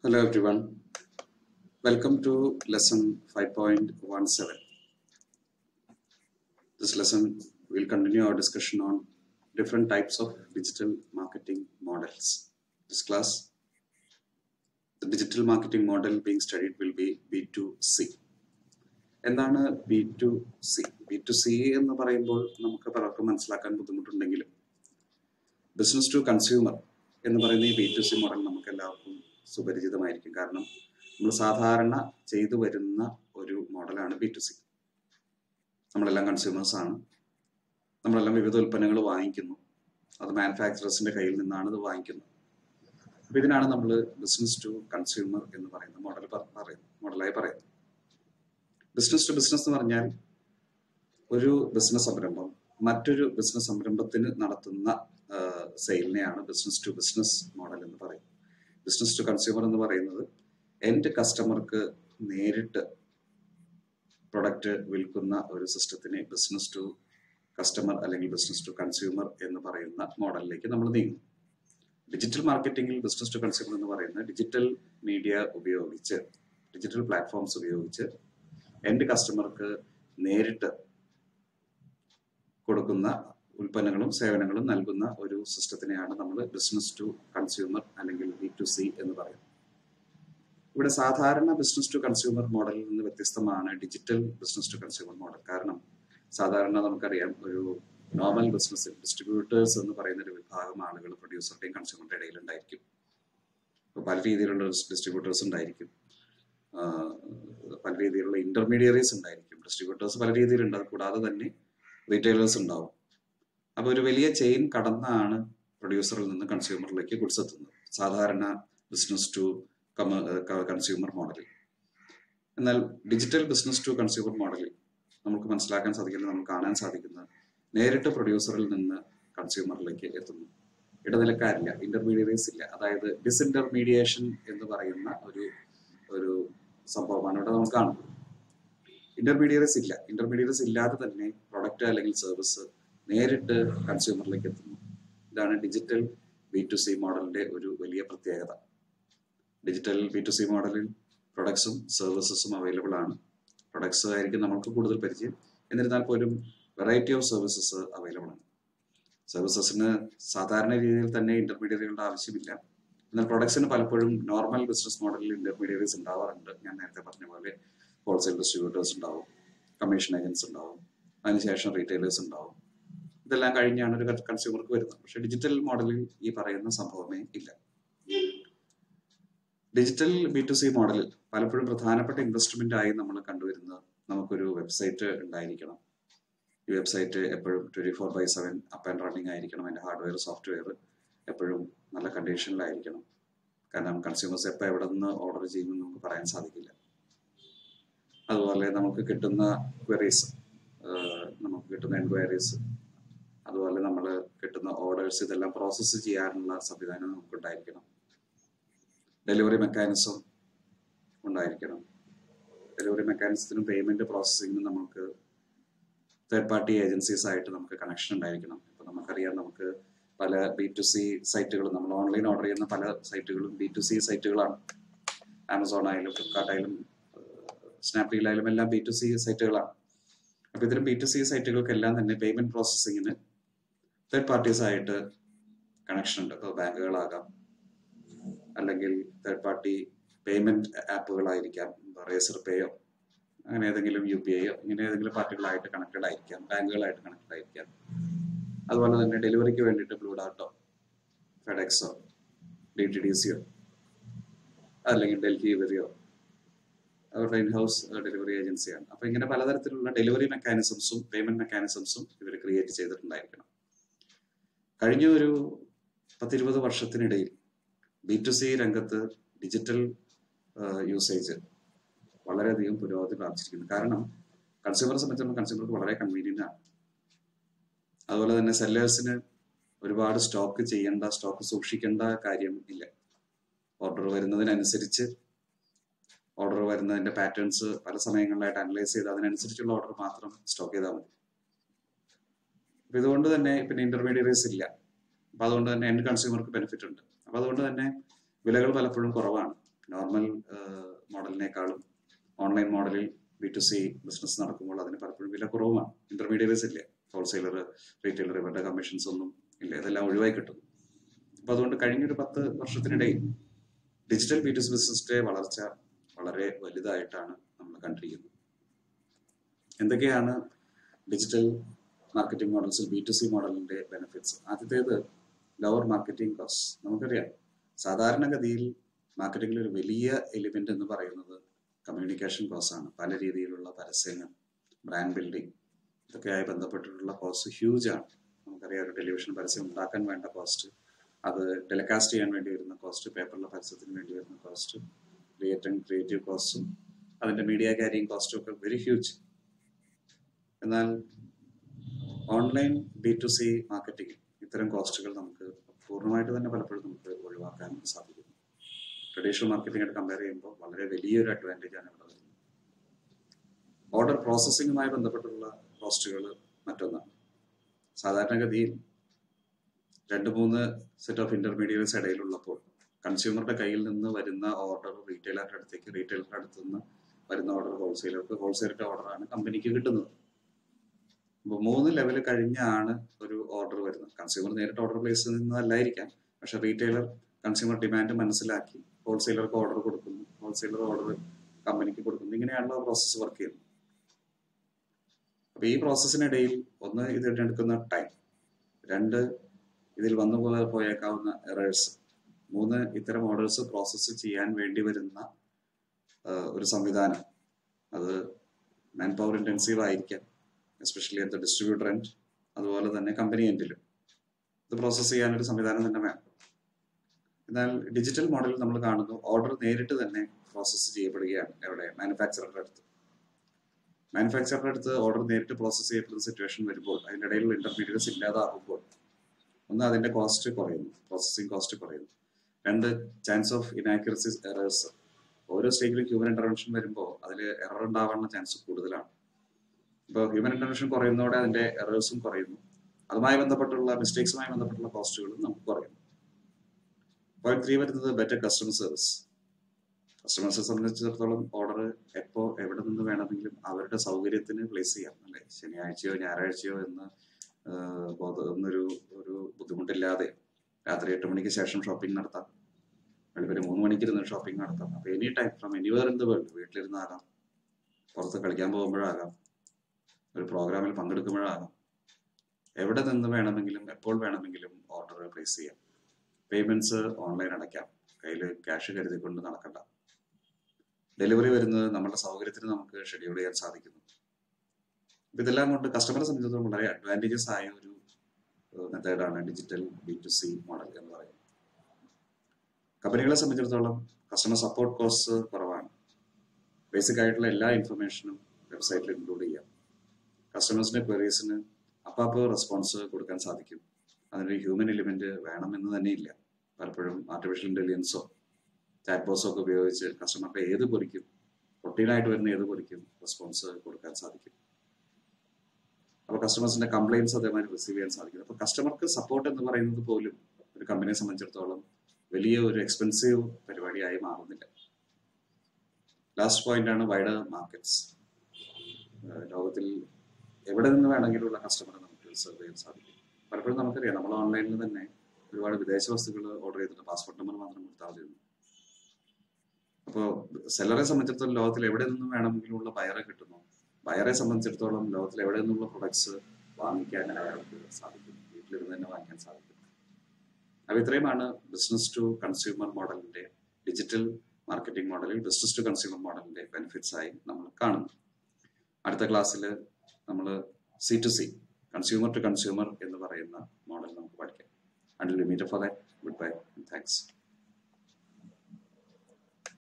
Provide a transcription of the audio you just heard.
Hello everyone. Welcome to lesson 5.17. This lesson will continue our discussion on different types of digital marketing models. This class, the digital marketing model being studied will be B2C. എന്താണ് B to C B to C എന്ന് പറയുമ്പോൾ നമുക്ക് പലർക്കും മനസ്സിലാക്കാൻ ബുദ്ധിമുട്ടുണ്ടെങ്കിലും business to consumer എന്ന് പറയുന്ന ഈ B to C model നമുക്ക് എല്ലാവർക്കും സുപരിചിതമായിരിക്കും കാരണം നമ്മൾ സാധാരണ ചെയ്തു വരുന്ന ഒരു മോഡലാണ് ബി ടു സി നമ്മളെല്ലാം കൺസ്യൂമേഴ്സ് ആണ് നമ്മളെല്ലാം വിവിധ ഉൽപ്പന്നങ്ങൾ വാങ്ങിക്കുന്നു അത് മാനുഫാക്ചറേഴ്സിന്റെ കയ്യിൽ നിന്നാണ് ഇത് വാങ്ങിക്കുന്നത് അപ്പൊ ഇതിനാണ് നമ്മൾ ബിസിനസ് ടു കൺസ്യൂമർ എന്ന് പറയുന്ന മോഡൽ പറയുന്നത് മോഡലായി പറയുന്നത് ബിസിനസ് ടു ബിസിനസ് എന്ന് പറഞ്ഞാൽ ഒരു ബിസിനസ് സംരംഭം മറ്റൊരു ബിസിനസ് സംരംഭത്തിന് നടത്തുന്ന സെയിലിനെയാണ് ബിസിനസ് ടു ബിസിനസ് മോഡൽ എന്ന് പറയും ബിസിനസ് ടു കൺസ്യൂമർ എന്ന് പറയുന്നത് എൻഡ് കസ്റ്റമർക്ക് നേരിട്ട് പ്രൊഡക്റ്റ് വിൽക്കുന്ന ഒരു സിസ്റ്റത്തിനെ ബിസിനസ് ടു കസ്റ്റമർ അല്ലെങ്കിൽ ബിസിനസ് ടു കൺസ്യൂമർ എന്ന് പറയുന്ന മോഡലിലേക്ക് നമ്മൾ നീങ്ങും ഡിജിറ്റൽ മാർക്കറ്റിംഗിൽ ബിസിനസ് ടു കൺസ്യൂമർ എന്ന് പറയുന്നത് ഡിജിറ്റൽ മീഡിയ ഉപയോഗിച്ച് ഡിജിറ്റൽ പ്ലാറ്റ്ഫോംസ് ഉപയോഗിച്ച് എൻഡ് കസ്റ്റമർക്ക് നേരിട്ട് കൊടുക്കുന്ന ഉൽപ്പന്നങ്ങളും സേവനങ്ങളും നൽകുന്ന ഒരു സിസ്റ്റത്തിനെയാണ് നമ്മൾ ബിസിനസ് ടു കൺസ്യൂമർ അല്ലെങ്കിൽ ബി ടു സി എന്ന് പറയുന്നത് ഇവിടെ സാധാരണ ബിസിനസ് ടു കൺസ്യൂമർ മോഡലിൽ നിന്ന് വ്യത്യസ്തമാണ് digital business to consumer model കാരണം സാധാരണ നമുക്കറിയാം ഒരു നോർമൽ ബിസിനസ്സിൽ ഡിസ്ട്രിബ്യൂട്ടേഴ്സ് എന്ന് പറയുന്ന ഒരു വിഭാഗം ആളുകൾ പ്രൊഡ്യൂസറുടെയും കൺസ്യൂമറുടെ ഇടയിൽ ഉണ്ടായിരിക്കും പല രീതിയിലുള്ള ഡിസ്ട്രിബ്യൂട്ടേഴ്സ് ഉണ്ടായിരിക്കും പല രീതിയിലുള്ള ഇന്റർമീഡിയറീസ് ഉണ്ടായിരിക്കും ഡിസ്ട്രിബ്യൂട്ടേഴ്സ് പല രീതിയിലുണ്ട് കൂടാതെ തന്നെ റീറ്റെയിലേഴ്സ് ഉണ്ടാവും അപ്പോൾ ഒരു വലിയ ചെയിൻ കടന്നാണ് പ്രൊഡ്യൂസറിൽ നിന്ന് കൺസ്യൂമറിലേക്ക് ഗുഡ്സ് എത്തുന്നത് സാധാരണ ബിസിനസ് ടു കൺസ്യൂമർ മോഡലിൽ എന്നാൽ ഡിജിറ്റൽ ബിസിനസ് ടു കൺസ്യൂമർ മോഡലിൽ നമുക്ക് മനസ്സിലാക്കാൻ സാധിക്കുന്നത് നമുക്ക് കാണാൻ സാധിക്കുന്നത് നേരിട്ട് പ്രൊഡ്യൂസറിൽ നിന്ന് കൺസ്യൂമറിലേക്ക് എത്തുന്നു ഇടനിലക്കാരില്ല ഇന്റർമീഡിയറീസ് ഇല്ല അതായത് ഡിസ്ഇന്റർമീഡിയേഷൻ എന്ന് പറയുന്ന ഒരു ഒരു സംഭവമാണ് ഇവിടെ നമുക്ക് കാണുന്നത് ഇന്റർമീഡിയറീസ് ഇല്ല ഇന്റർമീഡിയറീസ് ഇല്ലാതെ തന്നെ പ്രൊഡക്റ്റ് അല്ലെങ്കിൽ സർവീസ് നേരിട്ട് കൺസ്യൂമറിലേക്ക് എത്തുന്നു ഇതാണ് ഡിജിറ്റൽ ബി ടു സി മോഡലിന്റെ ഒരു വലിയ പ്രത്യേകത ഡിജിറ്റൽ ബി ടു സി മോഡലിൽ പ്രൊഡക്ട്സും സർവീസസും അവൈലബിൾ ആണ് പ്രൊഡക്ട്സ് ആയിരിക്കും നമുക്ക് കൂടുതൽ പരിചയം എന്നിരുന്നാൽ പോലും വെറൈറ്റി ഓഫ് സർവീസസ് അവൈലബിൾ ആണ് സർവീസസിന് സാധാരണ രീതിയിൽ തന്നെ ഇന്റർമീഡിയറ്റുകളുടെ ആവശ്യമില്ല എന്നാൽ പ്രൊഡക്ട്സിന് പലപ്പോഴും നോർമൽ ബിസിനസ് മോഡലിൽ ഇന്റർമീഡിയറ്റ്സ് ഉണ്ടാവാറുണ്ട് ഞാൻ നേരത്തെ പറഞ്ഞ പോലെ ഹോൾസെയിൽ ഡിസ്ട്രിബ്യൂട്ടേഴ്സ് ഉണ്ടാവും കമ്മീഷൻ ഏജൻസ് ഉണ്ടാവും അതിനുശേഷം റീറ്റെയിലേഴ്സ് ഉണ്ടാവും ഇതെല്ലാം കഴിഞ്ഞാണ് ഒരു കൺസ്യൂമർക്ക് വരുന്നത് പക്ഷെ ഡിജിറ്റൽ മോഡലിൽ ഈ പറയുന്ന സംഭവമേ ഇല്ല ഡിജിറ്റൽ ബി ടു സി മോഡലിൽ പലപ്പോഴും പ്രധാനപ്പെട്ട ഇൻവെസ്റ്റ്മെന്റ് ആയി നമ്മൾ കണ്ടുവരുന്നത് നമുക്കൊരു വെബ്സൈറ്റ് ഉണ്ടായിരിക്കണം ഈ വെബ്സൈറ്റ് എപ്പോഴും twenty four by seven up and running ആയിരിക്കണം അതിന്റെ ഹാർഡ്വെയർ സോഫ്റ്റ്വെയർ എപ്പോഴും നല്ല കണ്ടീഷനിലായിരിക്കണം കാരണം കൺസ്യൂമേഴ്സ് എപ്പോൾ എവിടെ നിന്ന് ഓർഡർ ചെയ്യുമെന്ന് നമുക്ക് പറയാൻ സാധിക്കില്ല അതുപോലെ നമുക്ക് കിട്ടുന്ന ക്വയറീസ് നമുക്ക് കിട്ടുന്ന എൻക്വയറീസ് അതുപോലെ നമ്മൾ കിട്ടുന്ന ഓർഡേഴ്സ് ഇതെല്ലാം പ്രോസസ്സ് ചെയ്യാനുള്ള സംവിധാനം നമുക്ക് ഉണ്ടായിരിക്കണം ഡെലിവറി മെക്കാനിസം ഉണ്ടായിരിക്കണം ഡെലിവറി മെക്കാനിസത്തിനും പേയ്മെന്റ് പ്രോസസ്സിങ്ങിനും നമുക്ക് തേർഡ് പാർട്ടി ഏജൻസീസ് ആയിട്ട് നമുക്ക് കണക്ഷൻ ഉണ്ടായിരിക്കണം ഇപ്പൊ നമുക്കറിയാം നമുക്ക് പല ബി ടു സി സൈറ്റുകളും നമ്മൾ ഓൺലൈൻ ഓർഡർ ചെയ്യുന്ന പല സൈറ്റുകളും ബി ടു സി സൈറ്റുകളാണ് ആമസോൺ ആയാലും ഫ്ലിപ്കാർട്ട് ആയാലും സ്നാപ്ഡീലായാലും എല്ലാം ബി ടു സി സൈറ്റുകളാണ് അപ്പൊ ഇത്തരം ബി ടു സി സൈറ്റുകൾക്കെല്ലാം തന്നെ പേയ്മെന്റ് പ്രോസസ്സിങ്ങിന് തേർഡ് പാർട്ടീസ് ആയിട്ട് കണക്ഷൻ ഉണ്ട് ഇപ്പോൾ ബാങ്കുകളാകാം അല്ലെങ്കിൽ തേർഡ് പാർട്ടി പേയ്മെന്റ് ആപ്പുകളായിരിക്കാം റേസർ പേയോ അങ്ങനെ ഏതെങ്കിലും യു പി ഐയോ ഇങ്ങനെ ഏതെങ്കിലും പാർട്ടികളായിട്ട് കണക്റ്റഡ് ആയിരിക്കാം ബാങ്കുകളായിട്ട് കണക്റ്റഡ് ആയിരിക്കാം അതുപോലെ തന്നെ ഡെലിവറിക്ക് വേണ്ടിയിട്ട് ബ്ലൂ ഡാർട്ടോ ഫെഡെക്സോ ഡി ടി ഡി സിയോ അല്ലെങ്കിൽ ഡൽഹി വരിയോ അവരുടെ ഇൻഹൗസ് ഡെലിവറി ഏജൻസിയാണ് അപ്പൊ ഇങ്ങനെ പലതരത്തിലുള്ള ഡെലിവറി മെക്കാനിസംസും പേയ്മെന്റ് മെക്കാനിസംസും ഇവർ ക്രിയേറ്റ് ചെയ്തിട്ടുണ്ടായിരിക്കണം കഴിഞ്ഞ ഒരു പത്തിരുപത് വർഷത്തിനിടയിൽ ബി ടു സി രംഗത്ത് ഡിജിറ്റൽ യൂസേജ് വളരെയധികം പുരോഗതി പ്രാപിച്ചിരിക്കുന്നു കാരണം കൺസ്യൂമറെ സംബന്ധിച്ചിടത്തോളം കൺസ്യൂമർക്ക് വളരെ കൺവീനിയന്റ് ആണ് അതുപോലെ തന്നെ സെല്ലേഴ്സിന് ഒരുപാട് സ്റ്റോക്ക് ചെയ്യേണ്ട സ്റ്റോക്ക് സൂക്ഷിക്കേണ്ട കാര്യം ഇല്ല ഓർഡർ വരുന്നതിനനുസരിച്ച് ഓർഡർ വരുന്നതിന്റെ പാറ്റേൺസ് പല സമയങ്ങളിലായിട്ട് അനലൈസ് ചെയ്ത് അതിനനുസരിച്ചുള്ള ഓർഡർ മാത്രം സ്റ്റോക്ക് ചെയ്താൽ മതി അപ്പൊ ഇതുകൊണ്ട് തന്നെ പിന്നെ ഇന്റർമീഡിയറീസ് ഇല്ല അപ്പൊ അതുകൊണ്ട് തന്നെ എൻഡ് കൺസ്യൂമർക്ക് ബെനിഫിറ്റ് ഉണ്ട് അപ്പൊ അതുകൊണ്ട് തന്നെ വിലകൾ പലപ്പോഴും കുറവാണ് നോർമൽ മോഡലിനേക്കാളും ഓൺലൈൻ മോഡലിൽ ബി ടു സി ബിസിനസ് നടക്കുമ്പോൾ അതിന് പലപ്പോഴും വില കുറവുമാണ് ഇന്റർമീഡിയറ്റ്സ് ഇല്ല ഹോൾസെയിലർ റീറ്റെയിലർ ഇവരുടെ കമ്മീഷൻസ് ഒന്നും ഇല്ല ഇതെല്ലാം ഒഴിവായി കിട്ടുന്നു അപ്പൊ അതുകൊണ്ട് കഴിഞ്ഞൊരു പത്ത് വർഷത്തിനിടയിൽ ഡിജിറ്റൽ ബി ടു സി ബിസിനസിന്റെ വളർച്ച വളരെ വലുതായിട്ടാണ് നമ്മൾ കണ്ടിരിക്കുന്നത് എന്തൊക്കെയാണ് ഡിജിറ്റൽ മാർക്കറ്റിംഗ് മോഡൽസിൽ ബി ടു സി മോഡലിന്റെ ബെനിഫിറ്റ്സ് ആദ്യത്തേത് ലോവർ മാർക്കറ്റിംഗ് കോസ്റ്റ് നമുക്കറിയാം സാധാരണഗതിയിൽ മാർക്കറ്റിംഗിൽ ഒരു വലിയ എലിമെന്റ് എന്ന് പറയുന്നത് കമ്മ്യൂണിക്കേഷൻ കോസ്റ്റ് ആണ് പല രീതിയിലുള്ള പരസ്യങ്ങൾ ബ്രാൻഡ് ബിൽഡിംഗ് ഇതൊക്കെയായി ബന്ധപ്പെട്ടിട്ടുള്ള കോസ്റ്റ് ഹ്യൂജ് ആണ് നമുക്കറിയാം ഒരു ടെലിവിഷൻ പരസ്യം ഉണ്ടാക്കാൻ വേണ്ട കോസ്റ്റ് അത് ടെലികാസ്റ്റ് ചെയ്യാൻ വേണ്ടി വരുന്ന കോസ്റ്റ് പേപ്പറിലെ പരസ്യത്തിന് വേണ്ടി വരുന്ന കോസ്റ്റ് ക്രിയേറ്റിംഗ് ക്രിയേറ്റീവ് കോസ്റ്റും അതിന്റെ മീഡിയ ക്യാരിങ് കോസ്റ്റും ഒക്കെ വെരി ഹ്യൂജ് എന്നാൽ online B to C marketing ഇത്തരം കോസ്റ്റുകൾ നമുക്ക് പൂർണ്ണമായിട്ട് തന്നെ പലപ്പോഴും നമുക്ക് ഒഴിവാക്കാൻ സാധിക്കുന്നു ട്രഡീഷണൽ മാർക്കറ്റിംഗായിട്ട് കമ്പയർ ചെയ്യുമ്പോൾ വളരെ വലിയൊരു അഡ്വാൻറ്റേജ് ആണ് ഇവിടെ വരുന്നത് ഓർഡർ പ്രോസസ്സിങ്ങുമായി ബന്ധപ്പെട്ടുള്ള കോസ്റ്റുകൾ മറ്റൊന്നാണ് സാധാരണഗതിയിൽ രണ്ട് മൂന്ന് സെറ്റ് ഓഫ് ഇന്റർമീഡിയറ്റ്സ് ഇടയിലുള്ളപ്പോൾ കൺസ്യൂമറുടെ കയ്യിൽ നിന്ന് വരുന്ന ഓർഡർ റീറ്റെയിലറുടെ അടുത്തേക്ക് റീറ്റെയിലറുടെ അടുത്ത് നിന്ന് വരുന്ന ഓർഡർ ഹോൾസെയിലർക്ക് ഹോൾസെയിലറുടെ ഓർഡറാണ് കമ്പനിക്ക് കിട്ടുന്നത് അപ്പോൾ മൂന്ന് ലെവൽ കഴിഞ്ഞാണ് ഒരു ഓർഡർ വരുന്നത് കൺസ്യൂമർ നേരിട്ട് ഓർഡർ പ്ലേസ് ചെയ്യുന്നതല്ലായിരിക്കാം പക്ഷെ റീറ്റെയിലർ കൺസ്യൂമർ ഡിമാൻഡ് മനസ്സിലാക്കി ഹോൾസെയിലർക്ക് ഓർഡർ കൊടുക്കുന്നു ഹോൾസെയിലർ ഓർഡർ കമ്പനിക്ക് കൊടുക്കുന്നു ഇങ്ങനെയാണല്ലോ പ്രോസസ്സ് വർക്ക് ചെയ്യുന്നത് അപ്പൊ ഈ പ്രോസസ്സിനിടയിൽ ഒന്ന് ഇത് എടുക്കുന്ന ടൈം രണ്ട് ഇതിൽ വന്നു പോലെ പോയേക്കാവുന്ന എറേഴ്സ് മൂന്ന് ഇത്തരം ഓർഡേഴ്സ് പ്രോസസ്സ് ചെയ്യാൻ വേണ്ടി വരുന്ന ഒരു സംവിധാനം അത് മാൻ പവർ ഇന്റൻസീവ് ആയിരിക്കാം especially at the distributor end അതുപോലെ തന്നെ കമ്പനി എൻഡിലും ഇത് പ്രോസസ്സ് ചെയ്യാൻ ഒരു സംവിധാനം തന്നെ വേണം എന്നാൽ ഡിജിറ്റൽ മോഡലിൽ നമ്മൾ കാണുന്നു ഓർഡർ നേരിട്ട് തന്നെ പ്രോസസ്സ് ചെയ്യപ്പെടുകയാണ് എവിടെ മാനുഫാക്ചറുടെ അടുത്ത് മാനുഫാക്ചറുടെ അടുത്ത് ഓർഡർ നേരിട്ട് പ്രോസസ്സ് ചെയ്യപ്പെടുന്ന സിറ്റുവേഷൻ വരുമ്പോൾ അതിൻ്റെ ഇടയിലുള്ള ഇന്റർമീഡിയറ്റ്സ് ഇല്ലാതാകുമ്പോൾ ഒന്ന് അതിന്റെ കോസ്റ്റ് കുറയുന്നു പ്രോസസ്സിംഗ് കോസ്റ്റ് കുറയുന്നു രണ്ട് ചാൻസ് ഓഫ് ഇനാക്യുറസീസ് എറേഴ്സ് ഓരോ സ്റ്റേജിലും ഹ്യൂമൻ ഇന്റർവെൻഷൻ വരുമ്പോൾ അതിൽ എറർ ഉണ്ടാവാനുള്ള ചാൻസ് കൂടുതലാണ് ഇപ്പോൾ ഹ്യൂമൻ ഇന്റർവെൻഷൻ കുറയുന്നതോടെ അതിന്റെ എറേഴ്സും കുറയുന്നു അതുമായി ബന്ധപ്പെട്ടുള്ള മിസ്റ്റേക്സുമായി ബന്ധപ്പെട്ടുള്ള കോസ്റ്റുകളും നമുക്ക് കുറയുന്നു പോയിന്റ് ത്രീ വരുന്നത് ബെറ്റർ കസ്റ്റമർ സർവീസ് കസ്റ്റമേഴ്സിനെ സംബന്ധിച്ചിടത്തോളം ഓർഡർ എപ്പോ എവിടെ നിന്ന് വേണമെങ്കിലും അവരുടെ സൗകര്യത്തിന് പ്ലേസ് ചെയ്യാം അല്ലെ ശനിയാഴ്ചയോ ഞായറാഴ്ചയോ എന്ന് എന്നൊരു ഒരു ബുദ്ധിമുട്ടില്ലാതെ രാത്രി എട്ട് മണിക്ക് ശേഷം ഷോപ്പിംഗ് നടത്താം വെളുപ്പിന് മൂന്ന് മണിക്ക് ഇരുന്ന് ഷോപ്പിംഗ് നടത്താം അപ്പൊ any time from anywhere in the world വീട്ടിലിരുന്നാകാം പുറത്ത് കളിക്കാൻ പോകുമ്പോഴാകാം ഒരു പ്രോഗ്രാമിൽ പങ്കെടുക്കുമ്പോഴാകാം എവിടെ നിന്ന് വേണമെങ്കിലും എപ്പോൾ വേണമെങ്കിലും ഓർഡർ പ്ലേസ് ചെയ്യാം പേയ്മെന്റ്സ് ഓൺലൈൻ അടയ്ക്കാം കയ്യിൽ ക്യാഷ് കരുതിക്കൊണ്ട് നടക്കണ്ട ഡെലിവറി വരുന്നത് നമ്മുടെ സൗകര്യത്തിന് നമുക്ക് ഷെഡ്യൂൾ ചെയ്യാൻ സാധിക്കുന്നു ഇതെല്ലാം കൊണ്ട് കസ്റ്റമറെ സംബന്ധിച്ചിടത്തോളം വളരെ അഡ്വാൻറ്റേജസ് ആയ ഒരു മെത്തേഡാണ് digital B to C model എന്ന് പറയുന്നത് കമ്പനികളെ സംബന്ധിച്ചിടത്തോളം കസ്റ്റമർ സപ്പോർട്ട് കോസ്റ്റ് കുറവാണ് ബേസിക് ആയിട്ടുള്ള എല്ലാ ഇൻഫർമേഷനും വെബ്സൈറ്റിൽ ഇൻക്ലൂഡ് ചെയ്യാം കസ്റ്റമേഴ്സിന്റെ ക്വയറീസിന് അപ്പാപ്പ് റെസ്പോൺസ് കൊടുക്കാൻ സാധിക്കും അതിനൊരു ഹ്യൂമൻ എലിമെന്റ് വേണമെന്ന് തന്നെ ഇല്ല പലപ്പോഴും ആർട്ടിഫിഷ്യൽ ഇന്റലിജൻസോ ചാറ്റ് ബോക്സോ ഒക്കെ ഉപയോഗിച്ച് കസ്റ്റമറുടെ ഏത് പൊരിക്കും റൊട്ടീനായിട്ട് വരുന്ന ഏത് പൊരിക്കും റെസ്പോൺസ് കൊടുക്കാൻ സാധിക്കും അപ്പോൾ കസ്റ്റമേഴ്സിന്റെ കംപ്ലൈൻസ് അതേമാതിരി റിസീവ് ചെയ്യാൻ സാധിക്കും അപ്പോൾ കസ്റ്റമർക്ക് സപ്പോർട്ട് എന്ന് പറയുന്നത് പോലും ഒരു കമ്പനിയെ സംബന്ധിച്ചിടത്തോളം വലിയ ഒരു എക്സ്പെൻസീവ് പരിപാടിയായി മാറുന്നില്ല ലാസ്റ്റ് പോയിന്റ് ആണ് വൈഡർ മാർക്കറ്റ്സ് ലോകത്തിൽ എവിടെ നിന്ന് വേണമെങ്കിലുള്ള കസ്റ്റമറെ നമുക്ക് സെർവ് ചെയ്യാൻ സാധിക്കും പലപ്പോഴും നമുക്കറിയാം നമ്മൾ ഓൺലൈനിൽ തന്നെ ഒരുപാട് വിദേശ വസ്തുക്കൾ ഓർഡർ ചെയ്തിട്ട് പാസ്പോർട്ട് നമ്പർ മാത്രം കൊടുത്താൽ മതി അപ്പോൾ സെല്ലറെ സംബന്ധിച്ചിടത്തോളം ലോകത്തിൽ എവിടെ നിന്നും വേണമെങ്കിലുള്ള ബയറെ കിട്ടുന്നു ബയറെ സംബന്ധിച്ചിടത്തോളം ലോകത്തിൽ എവിടെ നിന്നുള്ള പ്രൊഡക്ട്സ് വാങ്ങിക്കാൻ അയാൾക്ക് സാധിക്കും വീട്ടിലിരുന്ന് തന്നെ വാങ്ങിക്കാൻ സാധിക്കും അപ്പോൾ ഇത്രയുമാണ് ബിസിനസ് ടു കൺസ്യൂമർ മോഡലിന്റെ ഡിജിറ്റൽ മാർക്കറ്റിംഗ് മോഡലിൽ ബിസിനസ് ടു കൺസ്യൂമർ മോഡലിന്റെ ബെനിഫിറ്റ്സ് ആയി നമ്മൾ കാണുന്നു അടുത്ത ക്ലാസ്സിൽ നമ്മൾ C to C consumer to consumer എന്ന് പറയുന്ന മോഡൽ നമുക്ക് പഠിക്കാം until meet for that good bye thanks